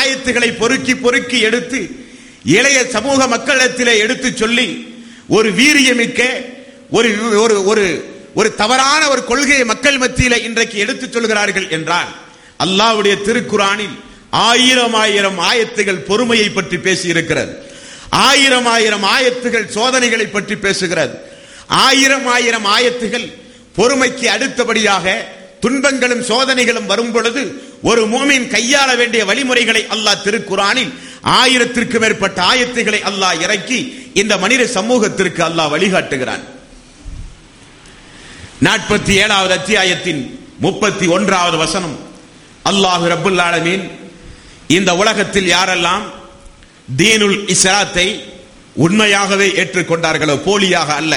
ஆயத்துகளை பொறுக்கி பொறுக்கி எடுத்து இளைய சமூக மக்களிடத்திலே எடுத்து சொல்லி ஒரு வீரியமிக்க ஒரு ஒரு ஒரு ஒரு தவறான ஒரு கொள்கையை மக்கள் மத்தியில இன்றைக்கு எடுத்துச் சொல்கிறார்கள் என்றால் அல்லாஹ்வுடைய திருக்குறானில் ஆயிரம் ஆயிரம் ஆயத்துகள் பொறுமையை பற்றி பேசி இருக்கிறது ஆயிரம் ஆயிரம் ஆயத்துகள் சோதனைகளை பற்றி பேசுகிறது ஆயிரம் ஆயிரம் ஆயத்துகள் பொறுமைக்கு அடுத்தபடியாக துன்பங்களும் சோதனைகளும் வரும் பொழுது ஒரு மூமின் கையாள வேண்டிய வழிமுறைகளை அல்லாஹ் திருக்குறானில் ஆயிரத்திற்கு மேற்பட்ட ஆயத்துகளை அல்லாஹ் இறக்கி இந்த மனித சமூகத்திற்கு அல்லாஹ் வழிகாட்டுகிறான் நாற்பத்தி ஏழாவது அத்தியாயத்தின் முப்பத்தி ஒன்றாவது வசனம் அல்லாஹு ரப்புல் ஆலமீன் இந்த உலகத்தில் யாரெல்லாம் தீனுல் இஸ்லாத்தை உண்மையாகவே ஏற்றுக்கொண்டார்களோ போலியாக அல்ல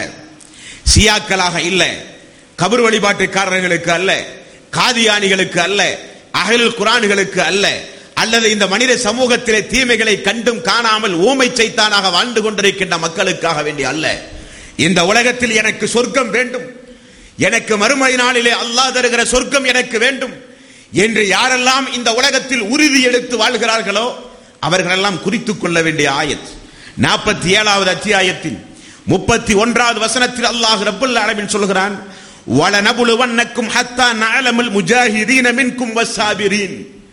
சியாக்களாக இல்ல கபர் வழிபாட்டுக்காரர்களுக்கு அல்ல காதியானிகளுக்கு அல்ல அகல் குரான்களுக்கு அல்ல அல்லது இந்த மனித சமூகத்திலே தீமைகளை கண்டும் காணாமல் ஊமை சைத்தானாக வாழ்ந்து கொண்டிருக்கின்ற மக்களுக்காக வேண்டிய அல்ல இந்த உலகத்தில் எனக்கு சொர்க்கம் வேண்டும் எனக்கு மறுமை நாளிலே அல்லாஹ் தருகிற சொர்க்கம் எனக்கு வேண்டும் என்று யாரெல்லாம் இந்த உலகத்தில் உறுதி எடுத்து வாழ்கிறார்களோ அவர்களெல்லாம் குறித்துக் கொள்ள வேண்டிய ஆயத் நாற்பத்தி ஏழாவது அத்தியாயத்தின் முப்பத்தி ஒன்றாவது வசனத்தில் அல்லாஹ் ரப்புல் ஆலமீன் சொல்கிறான் வலனபுலுவன்னக்கும் ஹத்தா நஅலமுல் முஜாஹிதீன மின்கும் வஸ்ஸாபிரீன்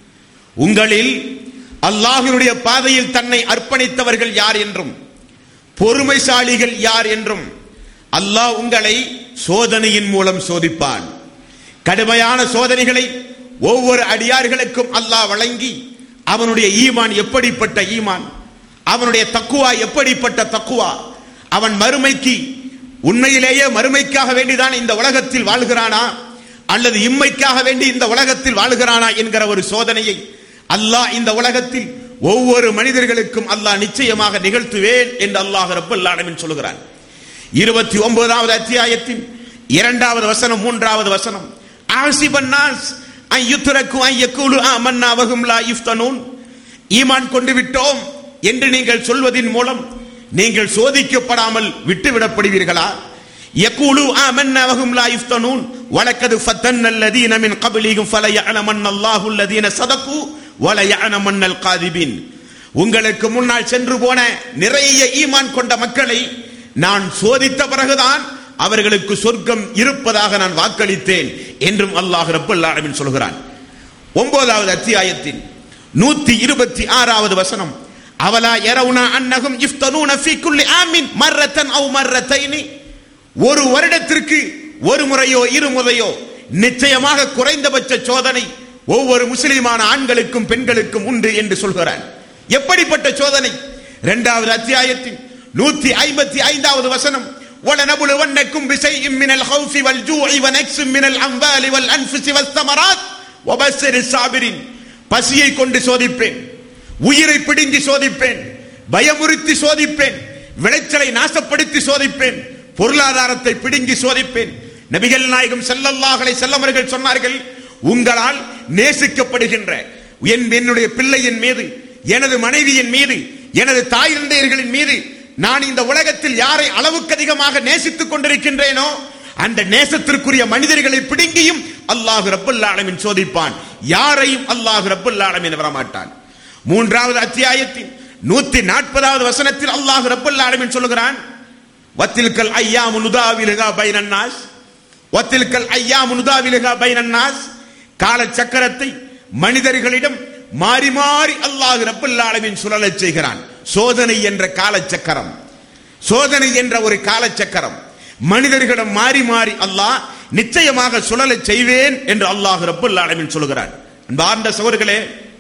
உங்களில் அல்லாஹ்வினுடைய பாதையில் தன்னை அர்ப்பணித்தவர்கள் யார் என்றும் பொறுமைசாலிகள் யார் என்றும் அல்லாஹ் உங்களை சோதனையின் மூலம் சோதிப்பான் கடுமையான சோதனைகளை ஒவ்வொரு அடியார்களுக்கும் அல்லாஹ் வழங்கி அவனுடைய ஈமான் எப்படிப்பட்ட ஈமான் அவனுடைய தக்குவா எப்படிப்பட்ட தக்குவா அவன் மறுமைக்கு உண்மையிலேயே மறுமைக்காக வேண்டிதான் இந்த உலகத்தில் வாழ்கிறானா அல்லது இம்மைக்காக வேண்டி இந்த உலகத்தில் வாழ்கிறானா என்கிற ஒரு சோதனையை அல்லாஹ் இந்த உலகத்தில் ஒவ்வொரு மனிதர்களுக்கும் அல்லாஹ் நிச்சயமாக நிகழ்த்துவேன் என்று அல்லாஹ் ரப்பல் ஆலமீன் சொல்கிறான் இருபத்தி ஒன்பதாவது அத்தியாயத்தின் இரண்டாவது வசனம் மூன்றாவது வசனம் ஆசிபன்னாஸ் ஐயுத்துரக்கு ஐயக்கூலு ஆமன்னா வகும் லா யுஃப்தனூன் ஈமான் கொண்டு விட்டோம் என்று நீங்கள் சொல்வதின் மூலம் நீங்கள் சோதிக்கப்படாமல் விட்டுவிடப்படுவீர்களா யக்கூலு ஆமன்னா வகும் லா யுஃப்தனூன் வலக்கது ஃபத்தன் அல்லதீன மின் கபிலிகும் ஃபல யஅலமன் அல்லாஹு அல்லதீன சதகு வல யஅலமன் காதிபின் உங்களுக்கு முன்னால் சென்று போன நிறைய ஈமான் கொண்ட மக்களை நான் சோதித்த பிறகுதான் அவர்களுக்கு சொர்க்கம் இருப்பதாக நான் வாக்களித்தேன் என்றும் அல்லாஹ் ரப்பல் ஆலமீன் சொல்கிறான் ஒன்பதாவது அத்தியாயத்தின் நூத்தி இருபத்தி ஆறாவது வசனம் அவலா யரவுனா அன்னகும் இஃப்தனூன ஃபீ குல்லி ஆமின் மர்ரத்தன் அவ் மர்ரத்தைனி ஒரு வருடத்திற்கு ஒரு முறையோ இரு முறையோ நிச்சயமாக குறைந்தபட்ச சோதனை ஒவ்வொரு முஸ்லிமான ஆண்களுக்கும் பெண்களுக்கும் உண்டு என்று சொல்கிறான் எப்படிப்பட்ட சோதனை இரண்டாவது அத்தியாயத்தின் நூத்தி ஐம்பத்தி ஐந்தாவது வசனம் وَلَنَبْلُوَنَّكُمْ بِشَيْءٍ مِّنَ الْخَوْفِ وَالْجُوعِ وَنَقْصٍ مِّنَ الْأَمْوَالِ وَالْأَنفُسِ وَالثَّمَرَاتِ وَبَشِّرِ الصَّابِرِينَ பசியை கொண்டு சோதிப்பேன் உயிரை பிடுங்கி சோதிப்பேன் பயமுறுத்தி சோதிப்பேன் விளைச்சலை நாசப்படுத்தி சோதிப்பேன் பொருளாதாரத்தை பிடுங்கி சோதிப்பேன் நபிகள் நாயகம் ஸல்லல்லாஹு அலைஹி வஸல்லம் அவர்கள் சொன்னார்கள் உங்களால் நேசிக்கப்படுகின்ற என் என்னுடைய பிள்ளையின் மீது எனது மனைவியின் மீது எனது தாய் தந்தையர்களின் மீது நான் இந்த உலகத்தில் யாரை அளவுக்கு அதிகமாக நேசித்துக் கொண்டிருக்கின்றேனோ அந்த நேசத்திற்குரிய மனிதர்களை பிடுங்கியும் அல்லாஹு ரப்பல் ஆலமீன் சோதிப்பான் யாரையும் அல்லாஹு ரப்பல் ஆலமீன் வரமாட்டான் மூன்றாவது அத்தியாயத்தின் நூத்தி நாற்பதாவது வசனத்தில் அல்லாஹு ரப்பல் ஆலமீன் சொல்லுகிறான் வத்தில்கல் ஐயாமு நுதாவிலுகா பைனன்னாஸ் வத்தில்கல் ஐயாமு நுதாவிலுகா பைனன்னாஸ் கால சக்கரத்தை மனிதர்களிடம் மாறி மாறி அல்லாஹ் ரப்பல் ஆலமீன் சுழலச் செய்கிறான் சோதனை என்ற காலச்சக்கரம் சோதனை என்ற ஒரு காலச்சக்கரம் மனிதர்களிடம் மாறி மாறி அல்லாஹ் நிச்சயமாக சுழலச் செய்வேன் என்று அல்லாஹ் ரப்பல் ஆலமீன் சொல்கிறான் அன்பார்ந்த சகோதரர்களே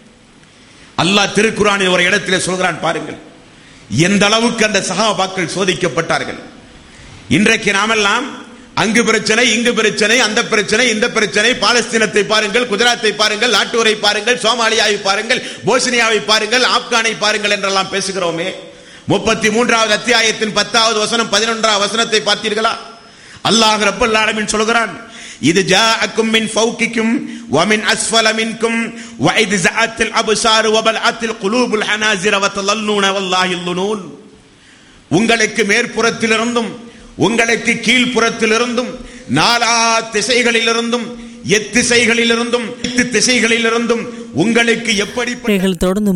அல்லாஹ் திருக்குறானில் ஒரு இடத்திலே சொல்கிறான் பாருங்கள் எந்த அளவுக்கு அந்த சகாபாக்கள் சோதிக்கப்பட்டார்கள் இன்றைக்கு நாமெல்லாம் அங்கு பிரச்சனை இங்கு பிரச்சனை அந்த பிரச்சனை இந்த பிரச்சனை பாலஸ்தீனத்தை பாருங்கள் குஜராத்தை பாருங்கள் நாட்டூரை பாருங்கள் சோமாலியாவை பாருங்கள் போஸ்னியாவை பாருங்கள் ஆப்கானை பாருங்கள் என்றெல்லாம் பேசுகிறோமே முப்பத்தி மூன்றாவது அத்தியாயத்தின் பத்தாவது வசனம் பதினொன்றாவது வசனத்தை பார்த்தீர்களா அல்லாஹ் ரப்பல் ஆலமீன் சொல்கிறான் இது ஜாஅக்கும் மின் ஃபௌகிக்கும் ومن اسفل منكم واذ زعت الابصار وبلعت القلوب الحناجر وتظنون والله الظنون உங்களுக்கு மேற்புறத்திலிருந்தும் உங்களுக்கு கீழ்ப்புறத்திலிருந்தும் நாலா திசைகளிலிருந்தும் எத்திசைகளிலிருந்தும் எட்டு திசைகளிலிருந்தும் உங்களுக்கு எப்படி நீங்கள் தொடர்ந்து